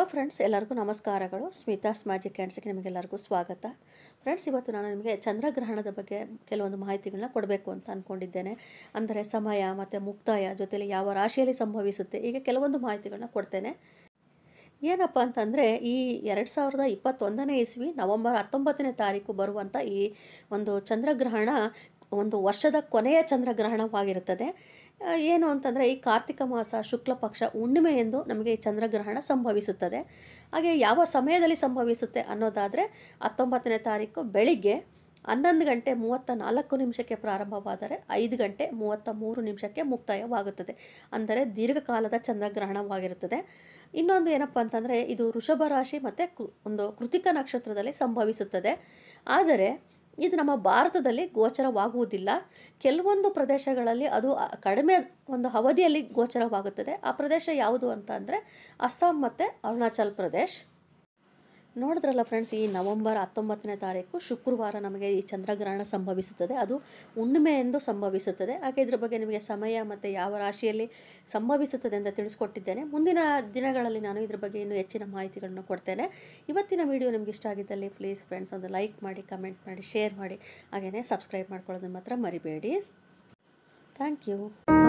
friends ಎಲ್ಲರಿಗೂ ನಮಸ್ಕಾರಗಳು Smitha's magic ಹ್ಯಾಂಡ್ಸ್ಗೆ ನಿಮಗೆಲ್ಲರಿಗೂ ಸ್ವಾಗತ ಫ್ರೆಂಡ್ಸ್ ಇವತ್ತು ನಾನು ನಿಮಗೆ ಚಂದ್ರಗ್ರಹಣದ ಬಗ್ಗೆ ಕೆಲವೊಂದು ಮಾಹಿತಿಗಳನ್ನ ಕೊಡಬೇಕು ಅಂತ ಅಂದ್ಕೊಂಡಿದ್ದೇನೆ ಅಂದರೆ ಸಮಯ ಮತ್ತು ಮುಕ್ತಾಯ ಜೊತೆಲಿ ಯಾವ ರಾಶಿಯಲ್ಲಿ ಸಂಭವಿಸುತ್ತೆ ಹೀಗೆ ಕೆಲವೊಂದು ಮಾಹಿತಿಗಳನ್ನ ಕೊಡ್ತೇನೆ ಏನಪ್ಪ ಅಂತಂದರೆ ಈ ಎರಡು ಸಾವಿರದ ಇಪ್ಪತ್ತೊಂದನೇ ಇಸ್ವಿ ನವಂಬರ್ ಹತ್ತೊಂಬತ್ತನೇ ತಾರೀಕು ಬರುವಂಥ ಈ ಒಂದು ಚಂದ್ರಗ್ರಹಣ ಒಂದು ವರ್ಷದ ಕೊನೆಯ ಚಂದ್ರಗ್ರಹಣವಾಗಿರುತ್ತದೆ ಆ, ಏನು ಅಂತಂದರೆ ಈ ಕಾರ್ತಿಕ ಮಾಸ ಶುಕ್ಲ ಪಕ್ಷ ಹುಣ್ಣಿಮೆ ಎಂದು ನಮಗೆ ಈ ಚಂದ್ರಗ್ರಹಣ ಸಂಭವಿಸುತ್ತದೆ ಹಾಗೆ ಯಾವ ಸಮಯದಲ್ಲಿ ಸಂಭವಿಸುತ್ತೆ ಅನ್ನೋದಾದರೆ ಹತ್ತೊಂಬತ್ತನೇ ತಾರೀಕು ಬೆಳಿಗ್ಗೆ ಹನ್ನೊಂದು ಗಂಟೆ ಮೂವತ್ತ ನಾಲ್ಕು ನಿಮಿಷಕ್ಕೆ ಪ್ರಾರಂಭವಾದರೆ ಐದು ಗಂಟೆ ಮೂವತ್ತ ಮೂರು ನಿಮಿಷಕ್ಕೆ ಮುಕ್ತಾಯವಾಗುತ್ತದೆ ಅಂದರೆ ದೀರ್ಘಕಾಲದ ಚಂದ್ರಗ್ರಹಣವಾಗಿರುತ್ತದೆ ಇನ್ನೊಂದು ಏನಪ್ಪ ಅಂತಂದರೆ ಇದು ವೃಷಭ ರಾಶಿ ಮತ್ತು ಕು ಒಂದು ಕೃತಿಕ ನಕ್ಷತ್ರದಲ್ಲಿ ಸಂಭವಿಸುತ್ತದೆ ಆದರೆ ಇದು ನಮ್ಮ ಭಾರತದಲ್ಲಿ ಗೋಚರವಾಗುವುದಿಲ್ಲ ಕೆಲವೊಂದು ಪ್ರದೇಶಗಳಲ್ಲಿ ಅದು ಅ- ಕಡಿಮೆ ಒಂದು ಅವಧಿಯಲ್ಲಿ ಗೋಚರವಾಗುತ್ತದೆ ಆ ಪ್ರದೇಶ ಯಾವುದು ಅಂತ ಅಂದರೆ ಅಸ್ಸಾಂ ಮತ್ತು ಅರುಣಾಚಲ್ ಪ್ರದೇಶ್ ನೋಡಿದ್ರಲ್ಲ ಫ್ರೆಂಡ್ಸ್ ಈ ನವಂಬರ್ ಹತ್ತೊಂಬತ್ತನೇ ತಾರೀಕು ಶುಕ್ರವಾರ ನಮಗೆ ಈ ಚಂದ್ರಗ್ರಹಣ ಸಂಭವಿಸುತ್ತದೆ ಅದು ಹುಣ್ಣಿಮೆ ಎಂದು ಸಂಭವಿಸುತ್ತದೆ ಹಾಗೆ ಇದ್ರ ಬಗ್ಗೆ ನಿಮಗೆ ಸಮಯ ಮತ್ತು ಯಾವ ರಾಶಿಯಲ್ಲಿ ಸಂಭವಿಸುತ್ತದೆ ಅಂತ ತಿಳಿಸ್ಕೊಟ್ಟಿದ್ದೇನೆ ಮುಂದಿನ ದಿನಗಳಲ್ಲಿ ನಾನು ಇದ್ರ ಬಗ್ಗೆ ಇನ್ನೂ ಹೆಚ್ಚಿನ ಮಾಹಿತಿಗಳನ್ನು ಕೊಡ್ತೇನೆ ಇವತ್ತಿನ ವಿಡಿಯೋ ನಿಮ್ಗೆ ಇಷ್ಟ ಆಗಿದ್ದಲ್ಲಿ ಪ್ಲೀಸ್ ಫ್ರೆಂಡ್ಸ್ ಒಂದು ಲೈಕ್ ಮಾಡಿ ಕಮೆಂಟ್ ಮಾಡಿ ಶೇರ್ ಮಾಡಿ ಹಾಗೆಯೇ ಸಬ್ಸ್ಕ್ರೈಬ್ ಮಾಡ್ಕೊಳ್ಳೋದನ್ನ ಮಾತ್ರ ಮರಿಬೇಡಿ ಥ್ಯಾಂಕ್ ಯು